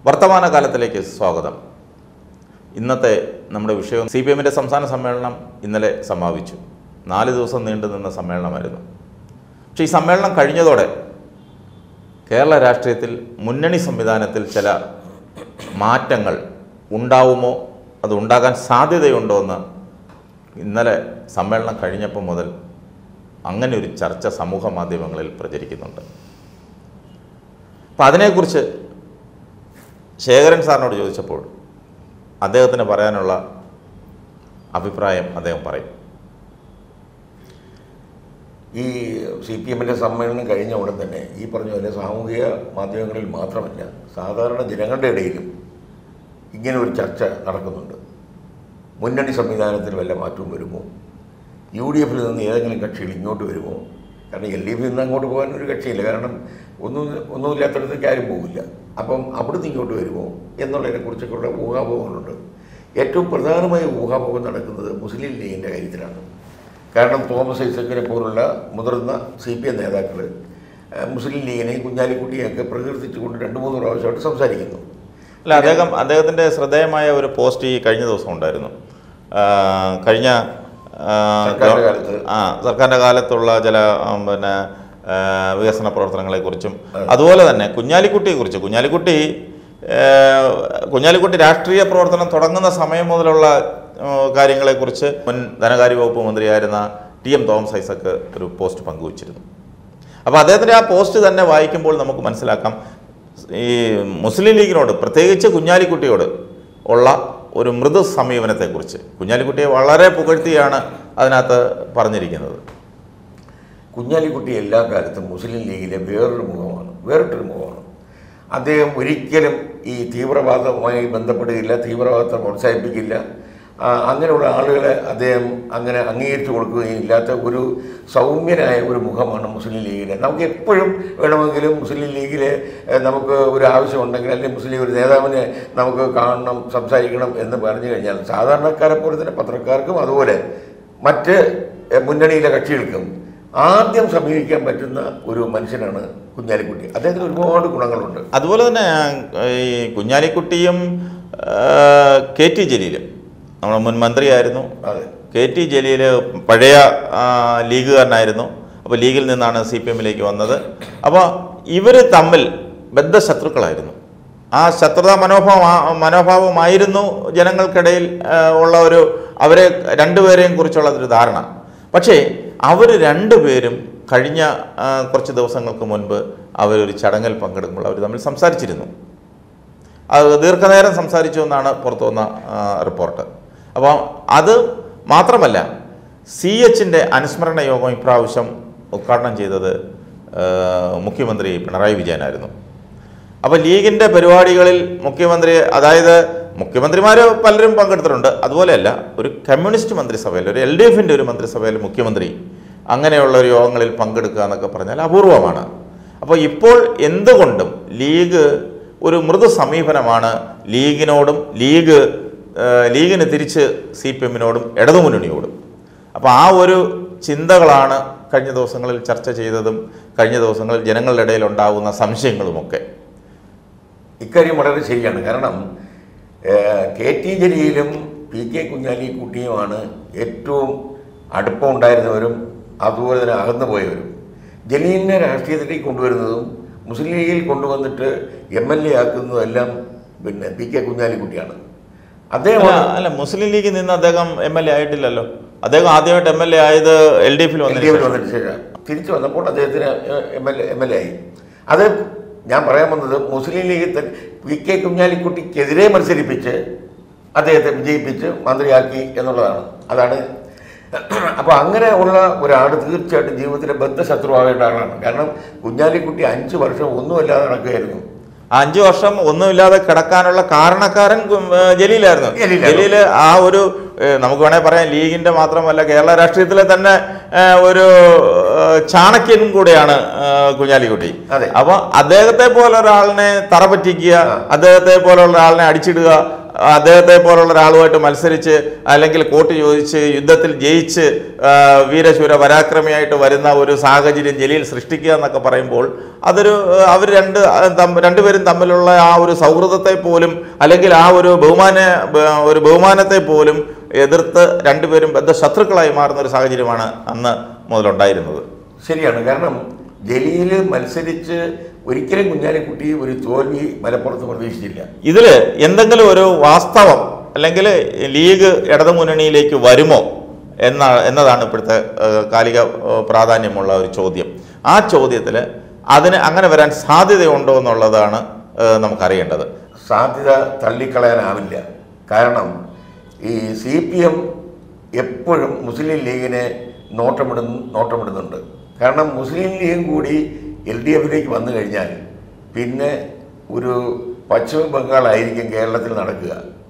വർത്തമാനകാലത്തിലേക്ക് സ്വാഗതം ഇന്നത്തെ നമ്മുടെ വിഷയം സി പി എമ്മിൻ്റെ സംസ്ഥാന സമ്മേളനം ഇന്നലെ സമാപിച്ചു നാല് ദിവസം നീണ്ടു നിന്ന സമ്മേളനമായിരുന്നു പക്ഷേ ഈ സമ്മേളനം കഴിഞ്ഞതോടെ കേരള രാഷ്ട്രീയത്തിൽ മുന്നണി സംവിധാനത്തിൽ ചില മാറ്റങ്ങൾ ഉണ്ടാവുമോ അത് ഉണ്ടാകാൻ സാധ്യതയുണ്ടോ എന്ന് ഇന്നലെ സമ്മേളനം കഴിഞ്ഞപ്പോൾ മുതൽ അങ്ങനെ ഒരു ചർച്ച സമൂഹ മാധ്യമങ്ങളിൽ പ്രചരിക്കുന്നുണ്ട് അപ്പം അതിനെക്കുറിച്ച് ശേഖരൻ സാറിനോട് ചോദിച്ചപ്പോൾ അദ്ദേഹത്തിന് പറയാനുള്ള അഭിപ്രായം അദ്ദേഹം പറയും ഈ സി പി എമ്മിൻ്റെ സമ്മേളനം കഴിഞ്ഞ ഉടൻ തന്നെ ഈ പറഞ്ഞ പോലെ സാമൂഹിക മാധ്യമങ്ങളിൽ മാത്രമല്ല സാധാരണ ജനങ്ങളുടെ ഇടയിലും ഇങ്ങനെ ഒരു ചർച്ച നടക്കുന്നുണ്ട് മുന്നണി സംവിധാനത്തിൽ വല്ല മാറ്റവും വരുമോ യു ഡി എഫിൽ നിന്ന് ഏതെങ്കിലും കക്ഷികൾ ഇങ്ങോട്ട് വരുമോ കാരണം എൽ ഡി എഫിൽ നിന്ന് അങ്ങോട്ട് പോകാൻ ഒരു കക്ഷിയില്ല കാരണം ഒന്നും ഒന്നുമില്ലാത്തടത്തേക്ക് ആരും പോകില്ല അപ്പം അവിടുന്ന് ഇങ്ങോട്ട് വരുമോ എന്നുള്ളതിനെക്കുറിച്ചൊക്കെയുള്ള ഊഹാപോഹങ്ങളുണ്ട് ഏറ്റവും പ്രധാനമായ ഊഹാപോഹം നടക്കുന്നത് മുസ്ലിം ലീഗിൻ്റെ കാര്യത്തിലാണ് കാരണം തോമസ് ഐസക്കിനെ പോലുള്ള മുതിർന്ന സി പി എം നേതാക്കൾ മുസ്ലിം ലീഗിനെയും കുഞ്ഞാലിക്കുട്ടിയൊക്കെ പ്രകീർത്തിച്ചുകൊണ്ട് രണ്ട് മൂന്ന് പ്രാവശ്യമായിട്ട് സംസാരിക്കുന്നു അല്ല അദ്ദേഹം അദ്ദേഹത്തിൻ്റെ ശ്രദ്ധേയമായ ഒരു പോസ്റ്റ് ഈ കഴിഞ്ഞ ദിവസം ഉണ്ടായിരുന്നു ആ, കഴിഞ്ഞ ആ, സർക്കാരിൻ്റെ കാലത്ത്. ആ സർക്കാരിൻ്റെ കാലത്തുള്ള ചില ആ, പിന്നെ ആ, വികസന പ്രവർത്തനങ്ങളെക്കുറിച്ചും അതുപോലെ തന്നെ കുഞ്ഞാലിക്കുട്ടിയെക്കുറിച്ച് കുഞ്ഞാലിക്കുട്ടി ആ, കുഞ്ഞാലിക്കുട്ടി രാഷ്ട്രീയ പ്രവർത്തനം തുടങ്ങുന്ന സമയം മുതലുള്ള ആ, കാര്യങ്ങളെക്കുറിച്ച് മുൻ ധനകാര്യ വകുപ്പ് മന്ത്രിയായിരുന്ന ടി എം തോമസ് ഐസക്ക് ഒരു പോസ്റ്റ് പങ്കുവച്ചിരുന്നു അപ്പോൾ അദ്ദേഹത്തിൻ്റെ ആ പോസ്റ്റ് തന്നെ വായിക്കുമ്പോൾ നമുക്ക് മനസ്സിലാക്കാം ഈ മുസ്ലിം ലീഗിനോട് പ്രത്യേകിച്ച് കുഞ്ഞാലിക്കുട്ടിയോട് ഉള്ള ഒരു മൃദു സമീപനത്തെക്കുറിച്ച് കുഞ്ഞാലിക്കുട്ടിയെ വളരെ പുകഴ്ത്തിയാണ് അതിനകത്ത് പറഞ്ഞിരിക്കുന്നത് കുഞ്ഞാലിക്കുട്ടി എല്ലാ കാലത്തും മുസ്ലിം ലീഗിലെ വേറൊരു മുഖമാണ് വേറിട്ടൊരു മുഖമാണ് അദ്ദേഹം ഒരിക്കലും ഈ തീവ്രവാദവുമായി ബന്ധപ്പെടുകയില്ല തീവ്രവാദത്തെ പ്രോത്സാഹിപ്പിക്കില്ല ആ, അങ്ങനെയുള്ള ആളുകളെ അദ്ദേഹം അങ്ങനെ അംഗീകരിച്ചു കൊടുക്കുകയും ഇല്ലാത്ത ഒരു സൗമ്യനായ ഒരു മുഖമാണ് മുസ്ലിം ലീഗിലെ നമുക്ക് എപ്പോഴും വേണമെങ്കിലും മുസ്ലിം ലീഗിലെ ഏഹ്, നമുക്ക് ഒരു ആവശ്യമുണ്ടെങ്കിൽ അല്ലെങ്കിൽ മുസ്ലിം ഒരു നേതാവിനെ നമുക്ക് കാണണം സംസാരിക്കണം എന്ന് പറഞ്ഞു കഴിഞ്ഞാൽ സാധാരണക്കാരെ പോലെ തന്നെ പത്രക്കാർക്കും അതുപോലെ മറ്റ് ഏഹ്, മുന്നണിയിലെ കക്ഷികൾക്കും ആദ്യം സമീപിക്കാൻ പറ്റുന്ന ഒരു മനുഷ്യനാണ് കുഞ്ഞാലിക്കുട്ടി അദ്ദേഹത്തിന് ഒരുപാട് ഗുണങ്ങളുണ്ട് അതുപോലെ തന്നെ ഈ കുഞ്ഞാലിക്കുട്ടിയും ആ, കെ ടി ജലീലും നമ്മുടെ മുൻ മന്ത്രിയായിരുന്നു അതെ കെ ടി ജലീൽ പഴയ ആ, ലീഗുകാരനായിരുന്നു അപ്പോൾ ലീഗിൽ നിന്നാണ് സി പി എമ്മിലേക്ക് വന്നത് അപ്പോൾ ഇവർ തമ്മിൽ ബദ്ധശത്രുക്കളായിരുന്നു ആ ശത്രുതാ മനോഭാവം മനോഭാവമായിരുന്നു ജനങ്ങൾക്കിടയിൽ ആ, ഉള്ള ഒരു അവരെ രണ്ടുപേരെയും കുറിച്ചുള്ള ഒരു ധാരണ പക്ഷേ അവർ രണ്ടുപേരും കഴിഞ്ഞ ആ, കുറച്ച് ദിവസങ്ങൾക്ക് മുൻപ് അവരൊരു ചടങ്ങിൽ പങ്കെടുക്കുമ്പോൾ അവർ തമ്മിൽ സംസാരിച്ചിരുന്നു അത് ദീർഘനേരം സംസാരിച്ചു എന്നാണ് പുറത്തു വന്ന ആ, റിപ്പോർട്ട് അപ്പോൾ അത് മാത്രമല്ല സി എച്ചിൻ്റെ അനുസ്മരണ യോഗം ഇപ്രാവശ്യം ഉദ്ഘാടനം ചെയ്തത് ആ, മുഖ്യമന്ത്രി പിണറായി വിജയനായിരുന്നു അപ്പോൾ ലീഗിൻ്റെ പരിപാടികളിൽ മുഖ്യമന്ത്രി അതായത് മുഖ്യമന്ത്രിമാർ പലരും പങ്കെടുത്തിട്ടുണ്ട് അതുപോലെയല്ല ഒരു കമ്മ്യൂണിസ്റ്റ് മന്ത്രിസഭയിൽ ഒരു എൽ ഡി എഫിൻ്റെ ഒരു മന്ത്രിസഭയിൽ മുഖ്യമന്ത്രി അങ്ങനെയുള്ള ഒരു യോഗങ്ങളിൽ പങ്കെടുക്കുക എന്നൊക്കെ പറഞ്ഞാൽ അപൂർവമാണ് അപ്പോൾ ഇപ്പോൾ എന്തുകൊണ്ടും ലീഗ് ഒരു മൃദു സമീപനമാണ് ലീഗിനോടും ലീഗ് ആ, ലീഗിന് തിരിച്ച് സി പി എമ്മിനോടും ഇടതുമുന്നണിയോടും അപ്പോൾ ആ ഒരു ചിന്തകളാണ് കഴിഞ്ഞ ദിവസങ്ങളിൽ ചർച്ച ചെയ്തതും കഴിഞ്ഞ ദിവസങ്ങളിൽ ജനങ്ങളുടെ ഇടയിൽ ഉണ്ടാകുന്ന സംശയങ്ങളുമൊക്കെ ഇക്കാര്യം വളരെ ശരിയാണ് കാരണം ഏഹ്, കെ ടി ജലീലും പി കെ കുഞ്ഞാലിക്കുട്ടിയുമാണ് ഏറ്റവും അടുപ്പമുണ്ടായിരുന്നവരും അതുപോലെ തന്നെ അകന്നു പോയവരും ജലീലിനെ രാഷ്ട്രീയത്തിലേക്ക് കൊണ്ടുവരുന്നതും മുസ്ലിം ലീഗിൽ കൊണ്ടുവന്നിട്ട് എം എൽ എ ആക്കുന്നതെല്ലാം പിന്നെ പി കെ കുഞ്ഞാലിക്കുട്ടിയാണ് അദ്ദേഹം അല്ല അല്ല മുസ്ലിം ലീഗിൽ നിന്ന് അദ്ദേഹം എം എൽ എ ആയിട്ടില്ലല്ലോ അദ്ദേഹം ആദ്യമായിട്ട് എം എൽ എ ആയത് എൽ ഡി എഫിൽ എൽ ഡി എഫിൽ വന്നതിന് ശേഷം തിരിച്ചു വന്നപ്പോൾ അദ്ദേഹത്തിന് M L M L A ആയി അത് ഞാൻ പറയാൻ വന്നത് മുസ്ലിം ലീഗിൽ തന്നെ പി കെ കുഞ്ഞാലിക്കുട്ടിക്കെതിരെ മത്സരിപ്പിച്ച് അദ്ദേഹത്തെ വിജയിപ്പിച്ച് മന്ത്രിയാക്കി എന്നുള്ളതാണ് അതാണ് അപ്പോൾ അങ്ങനെ ഉള്ള ഒരാൾ തീർച്ചയായിട്ടും ജീവിതത്തിലെ ബദ്ധശത്രുവാകേണ്ട ആളാണ് കാരണം കുഞ്ഞാലിക്കുട്ടി അഞ്ച് വർഷം ഒന്നുമല്ലാതെ നടക്കുകയായിരുന്നു ആ അഞ്ചു വർഷം ഒന്നുമില്ലാതെ കിടക്കാനുള്ള കാരണക്കാരൻ കു- ഏ, ജലീലായിരുന്നു ജലീലായിരുന്നു. ജലീല് ആ ഒരു ഏ, നമുക്ക് വേണേൽ പറയാം ലീഗിന്റെ മാത്രമല്ല കേരള രാഷ്ട്രീയത്തിലെ തന്നെ ഏ, ഒരു ഏ, ചാണക്യനും കൂടെയാണ് ഏ, കുഞ്ഞാലിക്കുട്ടി അതെ. അപ്പൊ അദ്ദേഹത്തെ പോലെ ഒരാളിനെ തറ പറ്റിക്കുക അദ്ദേഹത്തെ പോലുള്ള ഒരാളിനെ അടിച്ചിടുക അദ്ദേഹത്തെ പോലുള്ള ഒരാളുമായിട്ട് മത്സരിച്ച് അല്ലെങ്കിൽ കോട്ട് ചോദിച്ച് യുദ്ധത്തിൽ ജയിച്ച് ആ, വീരശൂര പരാക്രമിയായിട്ട് വരുന്ന ഒരു സാഹചര്യം ജലീൽ സൃഷ്ടിക്കുക എന്നൊക്കെ പറയുമ്പോൾ അതൊരു അവർ രണ്ട് തമ്മ- രണ്ടുപേരും തമ്മിലുള്ള ആ ഒരു സൗഹൃദത്തെ പോലും അല്ലെങ്കിൽ ആ ഒരു ബഹുമാന ബ- ഒരു ബഹുമാനത്തെ പോലും എതിർത്ത് രണ്ടുപേരും ബദ്ധശത്രുക്കളായി മാറുന്ന ഒരു സാഹചര്യമാണ് അന്ന് മുതലുണ്ടായിരുന്നത് ശരിയാണ് കാരണം ജലീൽ മത്സരിച്ച് ഒരിക്കലും കുഞ്ഞാലിക്കുട്ടി ഒരു തോൽവി മലപ്പുറത്ത് പ്രതീക്ഷിച്ചില്ല ഇതിൽ എന്തെങ്കിലും ഒരു വാസ്തവം അല്ലെങ്കിൽ ലീഗ് ഇടതുമുന്നണിയിലേക്ക് വരുമോ എന്ന എന്നതാണ് ഇപ്പോഴത്തെ ഏഹ്, കാലിക ഏഹ്, പ്രാധാന്യമുള്ള ഒരു ചോദ്യം ആ ചോദ്യത്തിൽ അതിന് അങ്ങനെ വരാൻ സാധ്യതയുണ്ടോ എന്നുള്ളതാണ് ഏഹ്, നമുക്കറിയേണ്ടത് സാധ്യത തള്ളിക്കളയാനാവില്ല കാരണം ഈ സി പി എം എപ്പോഴും മുസ്ലിം ലീഗിനെ നോട്ടമിടുന്നു നോട്ടമിടുന്നുണ്ട് കാരണം മുസ്ലിം ലീഗും കൂടി എൽ ഡി എഫിലേക്ക് വന്നു കഴിഞ്ഞാൽ പിന്നെ ഒരു പശ്ചിമ ബംഗാളായിരിക്കും കേരളത്തിൽ നടക്കുക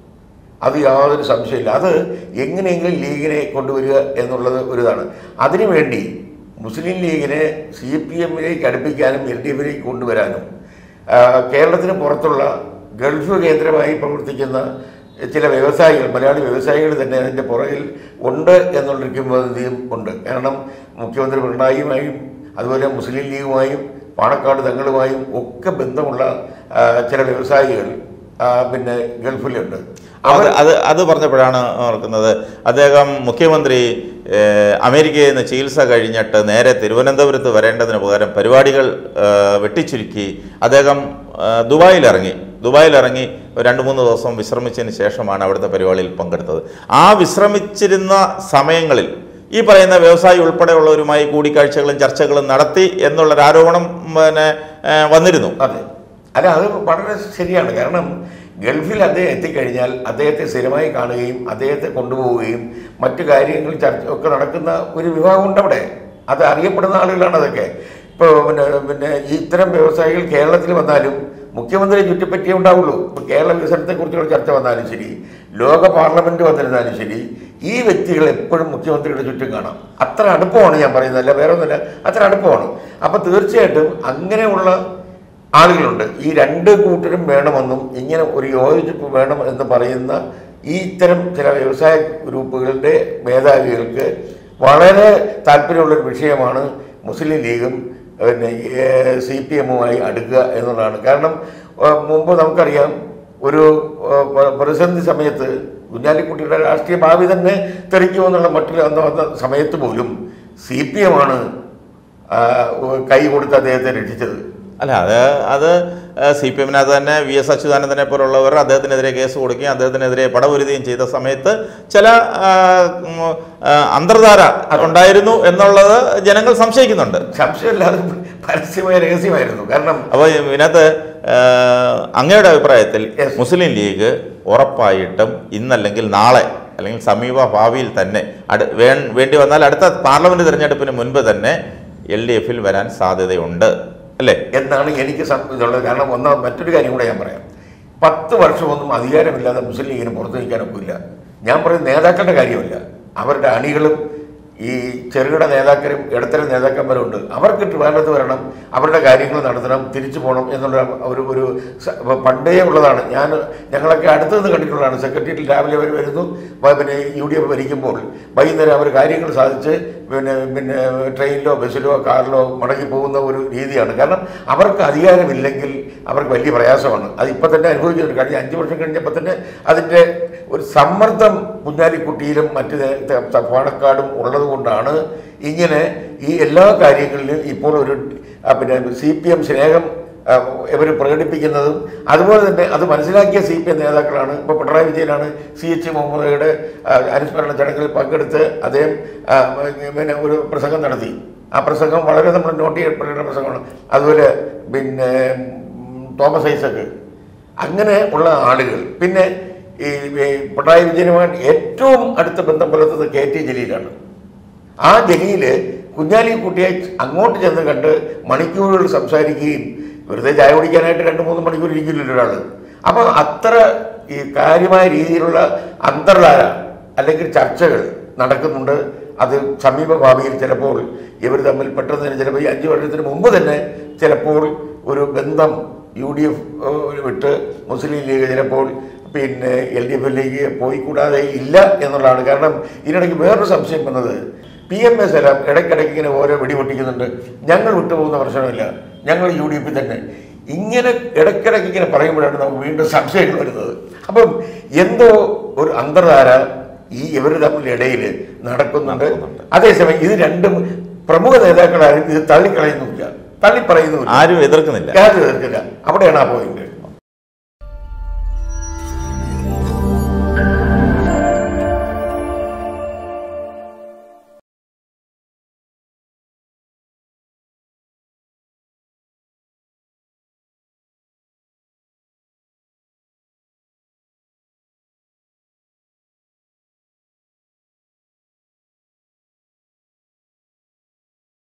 അത് യാതൊരു സംശയമില്ല അത് എങ്ങനെയെങ്കിലും ലീഗിനെ കൊണ്ടുവരിക എന്നുള്ളത് ഒരു ഇതാണ് അതിനുവേണ്ടി മുസ്ലിം ലീഗിനെ സി പി എമ്മിലേക്ക് അടുപ്പിക്കാനും എൽ ഡി എഫിലേക്ക് കൊണ്ടുവരാനും ആ, കേരളത്തിന് പുറത്തുള്ള ഗൾഫ് കേന്ദ്രമായി പ്രവർത്തിക്കുന്ന ചില വ്യവസായികൾ മലയാളി വ്യവസായികൾ തന്നെ അതിൻ്റെ പുറകിൽ ഉണ്ട് എന്നുള്ളൊരു കിംവദന്തിയും ഉണ്ട് കാരണം മുഖ്യമന്ത്രി പിണറായിയുമായും അതുപോലെ മുസ്ലിം ലീഗുമായും പാണക്കാട് തങ്ങളുമായും ഒക്കെ ബന്ധമുള്ള ആ, ചില വ്യവസായികൾ ആ, പിന്നെ ഗൾഫിലുണ്ട് അത് അത് അത് പറഞ്ഞപ്പോഴാണ് ഓർക്കുന്നത് അദ്ദേഹം മുഖ്യമന്ത്രി ഏഹ്, അമേരിക്കയിൽ നിന്ന് ചികിത്സ കഴിഞ്ഞിട്ട് നേരെ തിരുവനന്തപുരത്ത് വരേണ്ടതിന് പകരം പരിപാടികൾ ഏഹ്, വെട്ടിച്ചുരുക്കി അദ്ദേഹം ഏഹ്, ദുബായിലിറങ്ങി ദുബായിലിറങ്ങി ഒരു രണ്ട് മൂന്ന് ദിവസം വിശ്രമിച്ചതിന് ശേഷമാണ് അവിടുത്തെ പരിപാടിയിൽ പങ്കെടുത്തത് ആ വിശ്രമിച്ചിരുന്ന സമയങ്ങളിൽ ഈ പറയുന്ന വ്യവസായി ഉൾപ്പെടെയുള്ളവരുമായി കൂടിക്കാഴ്ചകളും ചർച്ചകളും നടത്തി എന്നുള്ളൊരു ആരോപണം പിന്നെ ഏഹ്, വന്നിരുന്നു അതെ അല്ല അത് വളരെ ശരിയാണ് കാരണം ഗൾഫിൽ അദ്ദേഹം എത്തിക്കഴിഞ്ഞാൽ അദ്ദേഹത്തെ സ്ഥിരമായി കാണുകയും അദ്ദേഹത്തെ കൊണ്ടുപോവുകയും മറ്റു കാര്യങ്ങൾ ചർച്ച ഒക്കെ നടക്കുന്ന ഒരു വിഭാഗമുണ്ട് അവിടെ അത് അറിയപ്പെടുന്ന ആളുകളാണ് അതൊക്കെ ഇപ്പോൾ പിന്നെ പിന്നെ ഈ ഇത്തരം വ്യവസായികൾ കേരളത്തിൽ വന്നാലും മുഖ്യമന്ത്രിയെ ചുറ്റിപ്പറ്റിയേ ഉണ്ടാവുള്ളൂ ഇപ്പോൾ കേരള വികസനത്തെക്കുറിച്ചുള്ള ചർച്ച വന്നാലും ശരി ലോക പാർലമെന്റ് വന്നിരുന്നാലും ശരി ഈ വ്യക്തികൾ എപ്പോഴും മുഖ്യമന്ത്രിയുടെ ചുറ്റും കാണാം അത്ര അടുപ്പമാണ് ഞാൻ പറയുന്നത് അല്ല വേറെ ഒന്നുമില്ല അത്ര അടുപ്പമാണ് അപ്പോൾ തീർച്ചയായിട്ടും അങ്ങനെയുള്ള ആളുകളുണ്ട് ഈ രണ്ട് കൂട്ടരും വേണമെന്നും ഇങ്ങനെ ഒരു യോജിപ്പ് വേണം എന്ന് പറയുന്ന ഈ ഇത്തരം ചില വ്യവസായ ഗ്രൂപ്പുകളുടെ മേധാവികൾക്ക് വളരെ താല്പര്യമുള്ളൊരു വിഷയമാണ് മുസ്ലിം ലീഗും പിന്നെ സി പി എമ്മുമായി അടുക്കുക എന്നുള്ളതാണ് കാരണം ഏഹ്, മുമ്പ് നമുക്കറിയാം ഒരു ഏഹ്, പ- പ്രതിസന്ധി സമയത്ത് കുഞ്ഞാലിക്കുട്ടിയുടെ രാഷ്ട്രീയ ഭാവി തന്നെ തെറിക്കുമെന്നുള്ള മറ്റൊരു അന്ന് വന്ന സമയത്ത് പോലും സി പി എമ്മാണ് കൈ കൊടുത്ത് അദ്ദേഹത്തെ രക്ഷിച്ചത് അല്ല അത് അത് സി പി എമ്മിനകത്ത് തന്നെ വി എസ് അച്യുതാനന്ദനെ പോലുള്ളവർ അദ്ദേഹത്തിനെതിരെ കേസ് കൊടുക്കുകയും അദ്ദേഹത്തിനെതിരെ പടപൊരുതുകയും ചെയ്ത സമയത്ത് ചില ആ, ഉം, ആ, അന്തർധാര ഉണ്ടായിരുന്നു എന്നുള്ളത് ജനങ്ങൾ സംശയിക്കുന്നുണ്ട് സംശയമില്ലാതെ പരസ്യമായ രഹസ്യമായിരുന്നു കാരണം അപ്പോൾ ഇതിനകത്ത് ആ, അങ്ങയുടെ അഭിപ്രായത്തിൽ Yes. മുസ്ലിം ലീഗ് ഉറപ്പായിട്ടും ഇന്നല്ലെങ്കിൽ നാളെ അല്ലെങ്കിൽ സമീപ ഭാവിയിൽ തന്നെ അടു വേ- വേണ്ടി വന്നാൽ അടുത്ത പാർലമെന്റ് തിരഞ്ഞെടുപ്പിന് മുൻപ് തന്നെ എൽ ഡി എഫിൽ വരാൻ സാധ്യതയുണ്ട് അല്ലേ എന്നാണ് എനിക്ക് സം- ഇതുള്ളത് കാരണം ഒന്നാ മറ്റൊരു കാര്യം കൂടെ ഞാൻ പറയാം പത്ത് വർഷമൊന്നും അധികാരമില്ലാതെ മുസ്ലിം ലീഗിന് പുറത്തു നിൽക്കാനൊക്കില്ല ഞാൻ പറയുന്ന നേതാക്കളുടെ കാര്യമല്ല അവരുടെ അണികളും ഈ ചെറുകിട നേതാക്കളും ഇടത്തരം നേതാക്കന്മാരും ഉണ്ട് അവർക്ക് ട്രിവാൻഡ്രത്ത് വരണം അവരുടെ കാര്യങ്ങൾ നടത്തണം തിരിച്ചു പോകണം എന്നുള്ള ഒരു ഒരു സ- പണ്ടേ ഉള്ളതാണ് ഞാൻ ഞങ്ങളൊക്കെ അടുത്ത് നിന്ന് കണ്ടിട്ടുള്ളതാണ് സെക്രട്ടേറിയറ്റിൽ രാവിലെ അവർ വരുന്നു വ- പിന്നെ യു ഡി എഫ് ഭരിക്കുമ്പോൾ വൈകുന്നേരം അവർ കാര്യങ്ങൾ സാധിച്ച് പിന്നെ പിന്നെ ട്രെയിനിലോ ബസ്സിലോ കാറിലോ മടങ്ങി പോകുന്ന ഒരു രീതിയാണ് കാരണം അവർക്ക് അധികാരമില്ലെങ്കിൽ അവർക്ക് വലിയ പ്രയാസമാണ് അത് ഇപ്പം തന്നെ അനുഭവിക്കുന്നുണ്ട് കഴിഞ്ഞ അഞ്ച് വർഷം കഴിഞ്ഞപ്പോൾ തന്നെ അതിൻ്റെ ഒരു സമ്മർദ്ദം കുഞ്ഞാലിക്കുട്ടിയിലും മറ്റ് നേ- ത- ത- പാണക്കാടും ഉള്ളത് കൊണ്ടാണ് ഇങ്ങനെ ഈ എല്ലാ കാര്യങ്ങളിലും ഇപ്പോൾ ഒരു ആ, പിന്നെ സി പി എം സ്നേഹം ഇവർ പ്രകടിപ്പിക്കുന്നതും അതുപോലെ തന്നെ അത് മനസ്സിലാക്കിയ സി പി എം നേതാക്കളാണ് ഇപ്പോൾ പിണറായി വിജയനാണ് സി എച്ച് മുഹമ്മദയുടെ ആ, അനുസ്മരണ ചടങ്ങിൽ പങ്കെടുത്ത് അദ്ദേഹം ആ, പിന്നെ ഒരു പ്രസംഗം നടത്തി ആ പ്രസംഗം വളരെ നമ്മൾ നോട്ട് ചെയ്യപ്പെടേണ്ട പ്രസംഗമാണ് അതുപോലെ പിന്നെ ഉം, തോമസ് ഐസക്ക് അങ്ങനെ ഉള്ള ആളുകൾ പിന്നെ ഈ ഈ പിണറായി വിജയനുമായിട്ട് ഏറ്റവും അടുത്ത ബന്ധം പുലർത്തുന്നത് കെ ടി ജലീലാണ് ആ ജലീല് കുഞ്ഞാലിക്കുട്ടിയെ അങ്ങോട്ട് ചെന്ന് കണ്ട് മണിക്കൂറുകൾ സംസാരിക്കുകയും വെറുതെ ചായ കുടിക്കാനായിട്ട് രണ്ട് മൂന്ന് മണിക്കൂർ ഇരിക്കില്ലല്ലോ ഒരാൾ അപ്പോൾ അത്ര ഈ കാര്യമായ രീതിയിലുള്ള അന്തർധാര അല്ലെങ്കിൽ ചർച്ചകൾ നടക്കുന്നുണ്ട് അത് സമീപ ഭാവിയിൽ ചിലപ്പോൾ ഇവർ തമ്മിൽ പെട്ടെന്ന് തന്നെ ചിലപ്പോൾ ഈ അഞ്ച് വർഷത്തിന് മുമ്പ് തന്നെ ചിലപ്പോൾ ഒരു ബന്ധം യു ഡി എഫ് വിട്ട് മുസ്ലിം ലീഗ് ചിലപ്പോൾ പിന്നെ എൽ ഡി എഫിലേക്ക് പോയി കൂടാതെ ഇല്ല എന്നുള്ളതാണ് കാരണം ഇതിനിടയ്ക്ക് വേറൊരു സംശയം വന്നത് പി എം എസ് എല്ലാം ഇടയ്ക്കിടയ്ക്ക് ഇങ്ങനെ ഓരോ വെടിപൊട്ടിക്കുന്നുണ്ട് ഞങ്ങൾ വിട്ടുപോകുന്ന പ്രശ്നമില്ല ഞങ്ങൾ യു ഡി എഫിൽ തന്നെ ഇങ്ങനെ ഇടയ്ക്കിടയ്ക്ക് ഇങ്ങനെ പറയുമ്പോഴാണ് നമുക്ക് വീണ്ടും സംശയങ്ങൾ വരുന്നത് അപ്പം എന്തോ ഒരു അന്തർധാര ഈ ഇവർ തമ്മിൽ ഇടയിൽ നടക്കുന്നുണ്ട് നടക്കുന്നുണ്ട്. അതേസമയം ഇത് രണ്ടും പ്രമുഖ നേതാക്കളാരും ഇത് തള്ളിക്കളയുന്നുമില്ല തള്ളിപ്പറയുന്നുമില്ല ആരും എതിർക്കുന്നില്ല യാതൊരു തരത്തില്ല അവിടെയാണ് ആ പോയിന്റ്